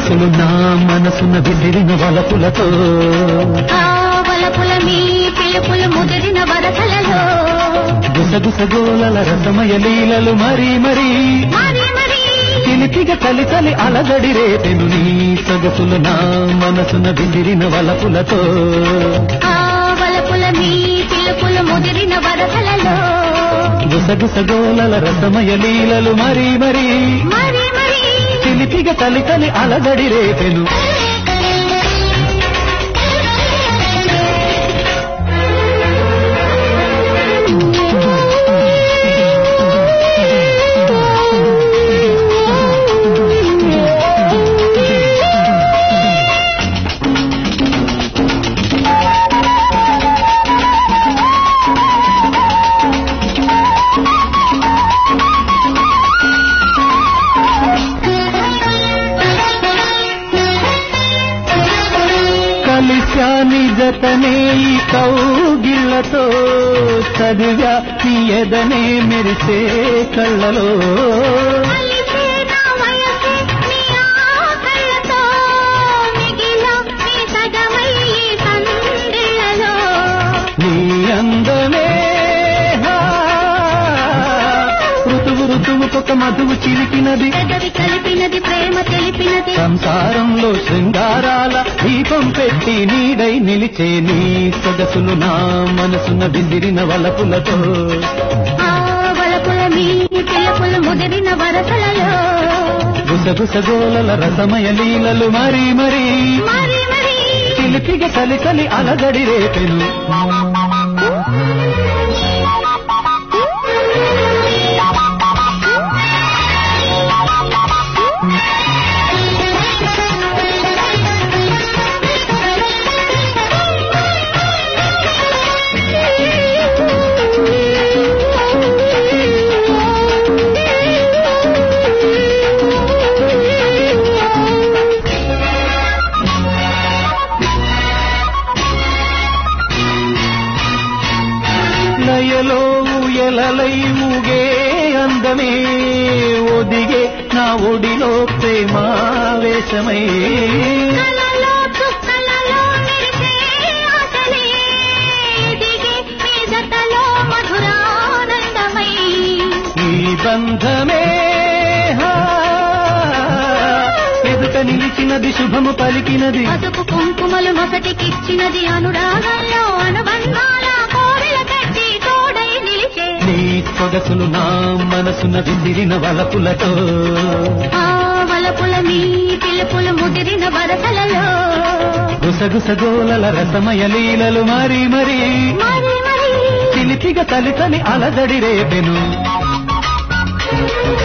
సొగసులు నా మనసున విసిరిన వలపులతో ఆ వలపుల మీ పిలుపులు ముదిరిన వరసలలో గుసగుసగోలల రసమయ లీలలు మరీ మరీ మరి మరి చిలిపిగ చలి చలి అలగడి రేపెను నీ సొగసులు నా మనసున విసిరిన వలపులతో ఆ వలపుల మీ పిలుపులు ముదిరిన వరసలలో గుసగుసగోలల రసమయ లీలలు మరీ మరీ మరి మరి చిలిపిగ చలి చలి అలగడి రేపెను కలిశాని జతనే ఈ కౌగిళ్లతో చదివా నీ ఎదనే మెరిసే కళ్ళలో కలిసే నా వయసే నీ ఆకళ్ళతో మిగిల నీ సగమై ఈ సందిళ్ళలో నీ అందమే హా, ఋతువు ఋతువుకొక మధువు చిలికినది పెదవి కలిపినది ప్రేమ తెలిపినది సంసారంలో శృంగారాల దీపం పెట్టి నీడై నిలిచే నీ సొగసులు నా మనసున విసిరిన వలపులతో ఆ వలపుల మీ పిలుపులు ముదిరిన వరసలలో గుసగుసగోలల రసమయ లీలలు మరీ మరీ మరి మరి చిలిపిగ చలి చలి అలగడి రేపెను లయలో ఎలలై ఊగే అందమే ఒదిగే నా ఒడిలో ప్రేమావేశమై కలలో చుక్కలలో మెరిసే ఆశలే దిగే మీ జతలో మధురానందమై ఈ బంధమే హా, ఎదుట నిలిచినది శుభము పలికినది పసుపు కుంకుమలు మొసటికిచ్చినది అనురాగంలో అనుబంధాల కోవెల కట్టి తోడై నిలిచే నీ సొగసులు నా మనసున విసిరిన వలపులతో ఆ వలపుల మీ పిలుపులు ముదిరిన వరసలలో గుసగుసగోలల రసమయ లీలలు మరీ మరీ మరి మరి చిలిపిగ తలి తలి అలజడి రేపెను